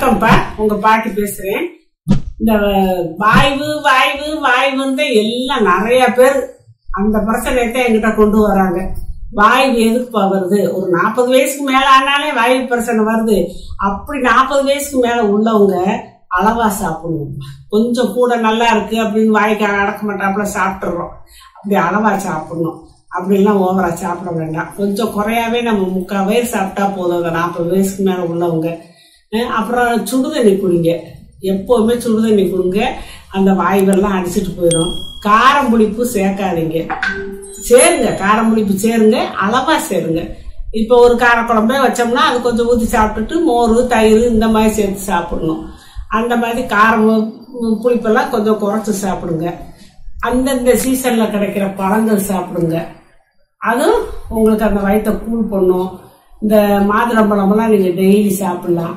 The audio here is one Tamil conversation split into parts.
வணக்கம்ப்பா உங்க பாட்டி பேசுறேன் இந்த வாய்வு வாய்வு வாய்வுன்னு எல்லாம் நிறைய பேர் அந்த பிரச்சனையத்தை என்கிட்ட கொண்டு வராங்க வாய்வு எதுக்குப்பா வருது ஒரு நாற்பது வயசுக்கு மேல ஆனாலே வாய்வு பிரச்சனை வருது அப்படி நாற்பது வயசுக்கு மேல உள்ளவங்க அளவா சாப்பிடணும் கொஞ்சம் கூட நல்லா இருக்கு அப்படின்னு வாய்க்கு அடக்க மாட்டாப்புல சாப்பிட்டுறோம் அப்படி அளவா சாப்பிடணும் அப்படிலாம் ஓவரா சாப்பிட வேண்டாம் கொஞ்சம் குறையாவே நம்ம முக்கால் வயசு சாப்பிட்டா போதும் அந்த நாற்பது வயசுக்கு மேல உள்ளவங்க அஹ் அப்புறம் சுடுதண்ணி குடிங்க எப்போவுமே சுடுதண்ணி குடிங்க அந்த வாய்வெல்லாம் அடிச்சிட்டு போயிடும் காரம் புளிப்பு சேர்க்காதீங்க சேருங்க காரம் புளிப்பு சேருங்க அளவா சேருங்க இப்போ ஒரு காரக்குழம்பே வச்சோம்னா அது கொஞ்சம் ஊற்றி சாப்பிட்டுட்டு மோர் தயிர் இந்த மாதிரி சேர்த்து சாப்பிடணும் அந்த மாதிரி காரம் உம், புளிப்பெல்லாம் கொஞ்சம் குறைச்சி சாப்பிடுங்க அந்தந்த சீசன்ல கிடைக்கிற பழங்கள் சாப்பிடுங்க அதுவும் உங்களுக்கு அந்த வயித்தை கூல் பண்ணும் இந்த மாதுளம்பழமெல்லாம் நீங்க டெய்லி சாப்பிடலாம்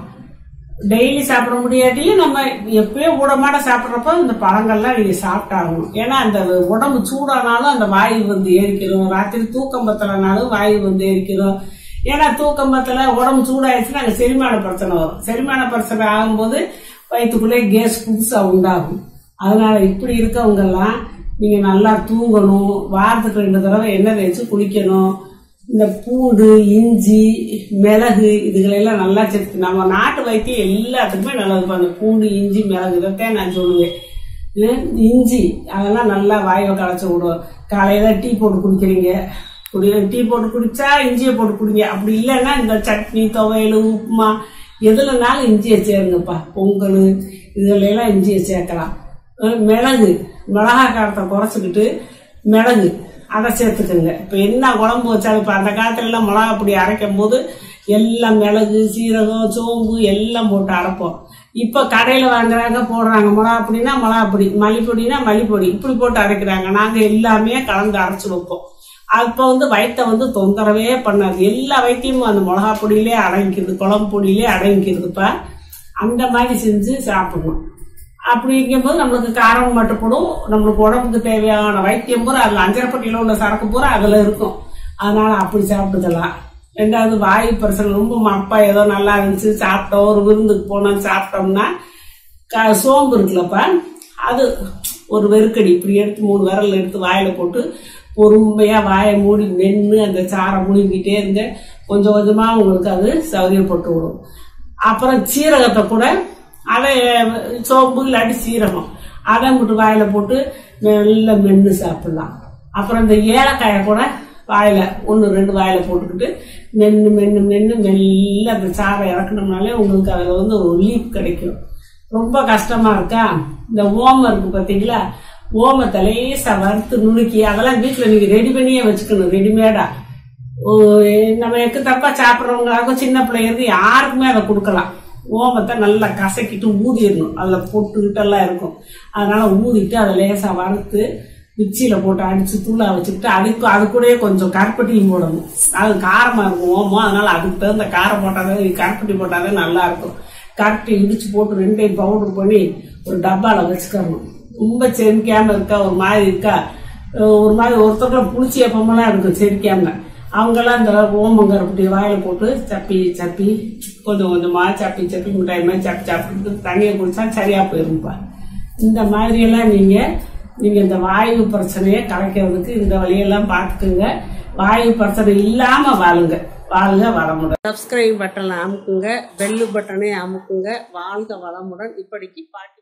டெய்லி சாப்பிட முடியாட்டியும் நம்ம எப்பயோ ஊடமாட சாப்பிட்றப்போ இந்த பழங்கள்லாம் நீங்க சாப்பிட்டாகணும் ஏன்னா அந்த உடம்பு சூடானாலும் அந்த வாயு வந்து ஏறிக்கிறோம் ராத்திரி தூக்கம் பத்தலைனாலும் வாயு வந்து ஏறிக்கிறோம் ஏன்னா தூக்கம் பத்தல உடம்பு சூடாயிடுச்சுன்னா அங்கே செரிமான பிரச்சனை வரும் செரிமான பிரச்சனை ஆகும்போது வயிற்றுக்குள்ளே கேஸ் புதுசா உண்டாகும் அதனால இப்படி இருக்கவங்கெல்லாம் நீங்க நல்லா தூங்கணும் வாரத்துக்கு ரெண்டு தடவை எண்ணெய் தேய்ச்சி குளிக்கணும் இந்த பூண்டு இஞ்சி மிளகு இதுகளெல்லாம் நல்லா சேர்த்து நம்ம நாட்டு வைத்தியம் எல்லாத்துக்குமே நல்லது அந்த பூண்டு இஞ்சி மிளகு இதைத்தான் நான் சொல்லுவேன் ஹம், இஞ்சி அதெல்லாம் நல்லா வாயை களைச்சி விடும் காலையில டீ போட்டு குடிக்கிறீங்க குடி டீ போட்டு குடிச்சா இஞ்சியை போட்டு குடிங்க அப்படி இல்லைன்னா இந்த சட்னி துவையல் உப்புமா எதுலனாலும் இஞ்சியை சேருங்கப்பா பொங்கல் இதுல எல்லாம் இஞ்சியை சேர்க்கலாம் அஹ் மிளகு மிளகா காரத்தை குறைச்சிக்கிட்டு மிளகு அதை சேர்த்துக்கோங்க இப்போ என்ன குழம்பு வச்சாலும் இப்போ அந்த காலத்துல எல்லாம் மிளகா பொடி அரைக்கும் போது எல்லாம் மிளகு சீரகம் சோம்பு எல்லாம் போட்டு அரைப்போம் இப்போ கடையில் வாங்குறாங்க போடுறாங்க மிளகா பொடினா மிளகா பொடி மல்லிப்பொடினா மல்லிப்பொடி இப்படி போட்டு அரைக்கிறாங்க நாங்கள் எல்லாமே கலந்து அரைச்சி வைப்போம் அப்போ வந்து வயித்தை வந்து தொந்தரவே பண்ணாது எல்லா வைத்தியமும் அந்த மிளகா பொடியிலே அடங்கிக்கிறது குழம்பு பொடியிலே அடங்கிக்கிறதுப்பா அந்த மாதிரி செஞ்சு சாப்பிடணும் அப்படிங்கும்போது நம்மளுக்கு காரம் மட்டுப்படும் நம்மளுக்கு உடம்புக்கு தேவையான வைத்தியம் பூரா அதில் அஞ்சரைப்பட்டியில் உள்ள சரக்கு பூரா அதில் இருக்கும் அதனால அப்படி சாப்பிட்டுக்கலாம் ரெண்டாவது வாயு பிரச்சனை ரொம்ப அப்பா ஏதோ நல்லா இருந்துச்சு சாப்பிட்டோம் ஒரு விருந்துக்கு போனோம் சாப்பிட்டோம்னா க- சோம்பு இருக்குல்லப்பா அது ஒரு வெறுக்கடி இப்படி எடுத்து மூணு விரல் எடுத்து வாயில போட்டு பொறுமையா வாயை மூடி மென்று அந்த சாரை முழுங்கிட்டே இருங்க கொஞ்சம் கொஞ்சமா உங்களுக்கு அது சௌகரியப்பட்டு விடும் அப்புறம் சீரகத்தை கூட அதை சோம்பு இல்லாட்டி சீரகம் அதை மட்டும் வாயில போட்டு மெல்ல மென்று சாப்பிடலாம் அப்புறம் இந்த ஏலக்காயை கூட வாயில ஒன்று ரெண்டு வாயில போட்டுக்கிட்டு மென்று மென்று மென்று மெல்ல அந்த சாரை இறக்கணும்னாலே உங்களுக்கு அதில் வந்து ஒரு ரிலீஃப் கிடைக்கும் ரொம்ப கஷ்டமா இருக்கா இந்த ஓமம் இருக்கு பாத்தீங்களா ஓமத்தை லேசா வறுத்து நுணுக்கி அதெல்லாம் வீட்டுல நீங்க ரெடி பண்ணியே வச்சுக்கணும் ரெடிமேடா ஓ, நம்ம எக்கு தப்பா சாப்பிட்றவங்களாக சின்ன பிள்ளைங்க யாருக்குமே அதை கொடுக்கலாம் ஓமத்தை நல்லா கசக்கிட்டு ஊதிடணும் அதில் பொட்டுக்கிட்டெல்லாம் இருக்கும் அதனால ஊதிட்டு அதை லேசா வறுத்து மிக்சியில போட்டு அடிச்சு தூளா வச்சுக்கிட்டு அதுக்கு அது கூடயே கொஞ்சம் கருப்பட்டியும் போடணும் அது காரமா இருக்கும் ஓமம் அதனால அதுக்கு தகுந்த காரம் போட்டாதான் கருப்பட்டி போட்டாதான் நல்லா இருக்கும் கருப்பட்டி இடிச்சு போட்டு ரெண்டையும் பவுடர் பண்ணி ஒரு டப்பால வச்சுக்கணும் ரொம்ப செரிக்காம இருக்கா ஒரு மாதிரி இருக்கா அஹ் ஒரு மாதிரி ஒருத்தருக்குள்ள புளிச்சி எப்பமெல்லாம் இருக்கும் செரிக்காம அவங்கெல்லாம் இந்த ஓமங்கரப்பட்டி வாயில போட்டு சப்பி சப்பி கொஞ்சம் கொஞ்சமா சப்பி சப்பி மிட்டாய் மாதிரி சப்பி சாப்பிட்டு தண்ணியை குடிச்சா சரியா போயிரும்ப்பா இந்த மாதிரி எல்லாம் நீங்க நீங்க இந்த வாயு பிரச்சனையை கலைக்கிறதுக்கு இந்த வழியெல்லாம் பார்த்துக்குங்க வாயு பிரச்சனை இல்லாம வாழுங்க வாழ்க வளமுடன் சப்ஸ்கிரைப் பட்டனை அமுக்குங்க பெல்லு பட்டனை அமுக்குங்க வாழ்க வளமுடன் இப்படிக்கு பாட்டி